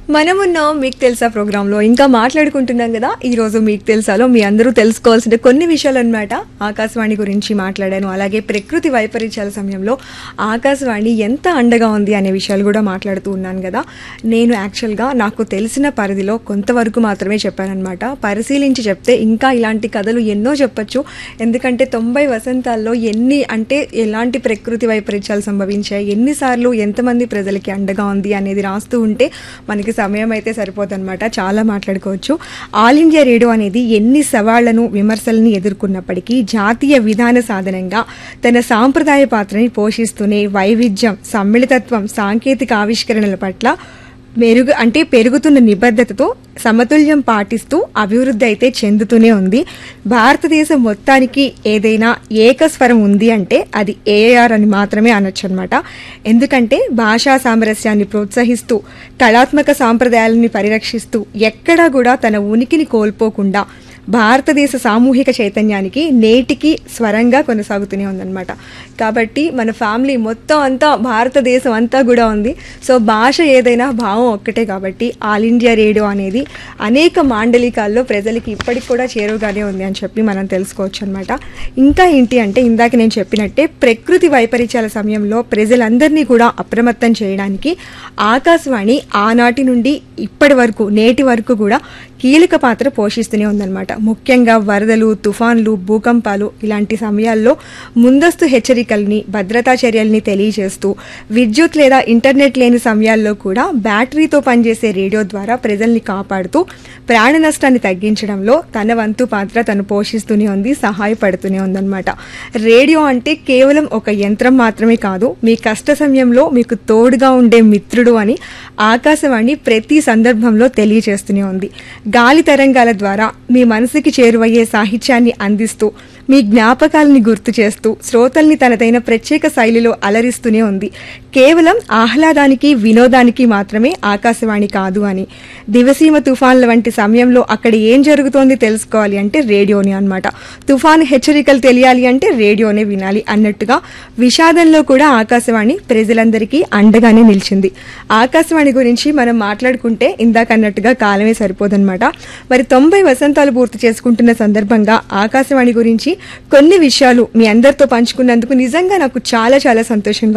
మనమున్నాం మీకు తెలుసా ప్రోగ్రాంలో ఇంకా మాట్లాడుకుంటున్నాం కదా ఈ రోజు మీకు తెలుసాలో మీ అందరూ తెలుసుకోవాల్సిన కొన్ని విషయాలు అనమాట ఆకాశవాణి గురించి మాట్లాడాను అలాగే ప్రకృతి వైపరీత్యాల సమయంలో ఆకాశవాణి ఎంత అండగా ఉంది అనే విషయాలు కూడా మాట్లాడుతూ ఉన్నాను కదా నేను యాక్చువల్గా నాకు తెలిసిన పరిధిలో కొంతవరకు మాత్రమే చెప్పానన్నమాట పరిశీలించి చెప్తే ఇంకా ఇలాంటి కథలు ఎన్నో చెప్పొచ్చు ఎందుకంటే తొంభై వసంతాల్లో ఎన్ని అంటే ఎలాంటి ప్రకృతి వైపరీత్యాలు సంభవించాయి ఎన్నిసార్లు ఎంతమంది ప్రజలకి అండగా ఉంది అనేది రాస్తూ ఉంటే మనకి సమయం అయితే సరిపోదన్నమాట చాలా మాట్లాడుకోవచ్చు ఆల్ ఇండియా రేడియో అనేది ఎన్ని సవాళ్లను విమర్శలను ఎదుర్కొన్నప్పటికీ జాతీయ విధాన సాధనంగా తన సాంప్రదాయ పాత్రని పోషిస్తూనే వైవిధ్యం సమ్మిళితత్వం సాంకేతిక ఆవిష్కరణల పట్ల మెరుగు అంటే పెరుగుతున్న నిబద్ధతతో సమతుల్యం పాటిస్తూ అభివృద్ధి అయితే చెందుతూనే ఉంది భారతదేశం మొత్తానికి ఏదైనా ఏకస్వరం ఉంది అంటే అది ఏఆర్ అని మాత్రమే అనొచ్చు అనమాట ఎందుకంటే భాషా సామరస్యాన్ని ప్రోత్సహిస్తూ కళాత్మక సాంప్రదాయాలని పరిరక్షిస్తూ ఎక్కడా కూడా తన ఉనికిని కోల్పోకుండా భారతదేశ సామూహిక చైతన్యానికి నేటికి స్వరంగా కొనసాగుతూనే ఉందన్నమాట కాబట్టి మన ఫ్యామిలీ మొత్తం అంతా భారతదేశం అంతా కూడా ఉంది సో భాష ఏదైనా భావం ఒక్కటే కాబట్టి ఆల్ ఇండియా రేడియో అనేది అనేక మాండలికాల్లో ప్రజలకి ఇప్పటికి కూడా చేరువగానే ఉంది అని చెప్పి మనం తెలుసుకోవచ్చు అనమాట ఇంకా ఏంటి అంటే ఇందాక నేను చెప్పినట్టే ప్రకృతి వైపరీత్యాల సమయంలో ప్రజలందరినీ కూడా అప్రమత్తం చేయడానికి ఆకాశవాణి ఆనాటి నుండి ఇప్పటి వరకు నేటి వరకు కూడా కీలక పాత్ర పోషిస్తూనే ఉందన్నమాట ముఖ్యంగా వరదలు తుఫాన్లు భూకంపాలు ఇలాంటి సమయాల్లో ముందస్తు హెచ్చరికల్ని భద్రతా చర్యల్ని తెలియజేస్తూ విద్యుత్ లేదా ఇంటర్నెట్ లేని సమయాల్లో కూడా బ్యాటరీతో పనిచేసే రేడియో ద్వారా ప్రజల్ని కాపాడుతూ ప్రాణ నష్టాన్ని తగ్గించడంలో తన వంతు పాత్ర తను పోషిస్తూనే ఉంది సహాయపడుతూనే ఉందన్నమాట రేడియో అంటే కేవలం ఒక యంత్రం మాత్రమే కాదు మీ కష్ట సమయంలో మీకు తోడుగా ఉండే మిత్రుడు అని ఆకాశవాణి ప్రతి సందర్భంలో తెలియజేస్తూనే ఉంది గాలి తరంగాల ద్వారా మీ మనసుకి చేరువయ్యే సాహిత్యాన్ని అందిస్తూ మీ జ్ఞాపకాలని గుర్తు చేస్తూ శ్రోతల్ని తనదైన ప్రత్యేక శైలిలో అలరిస్తూనే ఉంది కేవలం ఆహ్లాదానికి వినోదానికి మాత్రమే ఆకాశవాణి కాదు అని దివసీమ తుఫాన్ల వంటి సమయంలో అక్కడ ఏం జరుగుతోంది తెలుసుకోవాలి అంటే రేడియోని అన్నమాట తుఫాను హెచ్చరికలు తెలియాలి అంటే రేడియోనే వినాలి అన్నట్టుగా విషాదంలో కూడా ఆకాశవాణి ప్రజలందరికీ అండగానే నిలిచింది ఆకాశవాణి గురించి మనం మాట్లాడుకుంటే ఇందాక అన్నట్టుగా కాలమే సరిపోదన్నమాట మరి తొంభై వసంతాలు పూర్తి చేసుకుంటున్న సందర్భంగా ఆకాశవాణి గురించి కొన్ని విషయాలు మీ అందరితో పంచుకున్నందుకు నిజంగా నాకు చాలా చాలా సంతోషంగా